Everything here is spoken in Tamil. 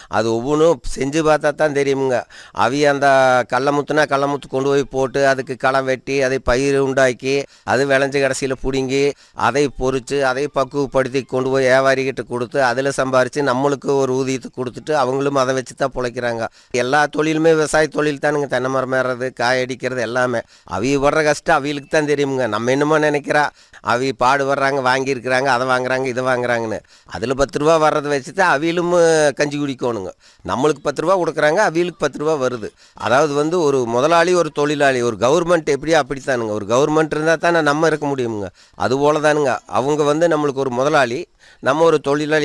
அது ஒவ்வொன்றும் செஞ்சு பார்த்தா தான் தெரியுமுங்க அவிய அந்த கடல முத்துனா கடல முத்து கொண்டு போய் போட்டு அதுக்கு களம் வெட்டி அதை பயிர் உண்டாக்கி அது விளைஞ்ச கடைசியில் பிடுங்கி அதை பொறிச்சு அதை பக்குவப்படுத்தி கொண்டு போய் வியாபாரிகிட்ட கொடுத்து அதில் சம்பாரித்து நம்மளுக்கு ஒரு ஊதியத்தை கொடுத்துட்டு அவங்களும் அதை வச்சு தான் பிழைக்கிறாங்க எல்லா தொழிலுமே விவசாய தொழில் தானுங்க தென்னை மரம் ஏறுறது காய் அடிக்கிறது எல்லாமே அவிய படுற கஷ்டம் அவிகளுக்கு தான் தெரியுமுங்க நம்ம என்னமோ நினைக்கிறா அவி பாடுபடுறாங்க வாங்கியிருக்கிறாங்க அதை வாங்குறாங்க இதை வாங்குறாங்கன்னு அதில் பத்து ரூபா வர்றதை வச்சு தான் அவியலும் கஞ்சி குடிக்கணுங்க நம்மளுக்கு பத்து ரூபா கொடுக்குறாங்க அவியலுக்கு பத்து ரூபா வருது அதாவது வந்து ஒரு முதலாளி ஒரு தொழிலாளி ஒரு கவர்மெண்ட் எப்படியோ அப்படித்தானுங்க ஒரு கவர்மெண்ட் இருந்தால் தானே நம்ம இருக்க முடியுமுங்க அதுபோல தானுங்க அவங்க வந்து நம்மளுக்கு ஒரு முதலாளி நம்ம ஒரு தொழிலாளி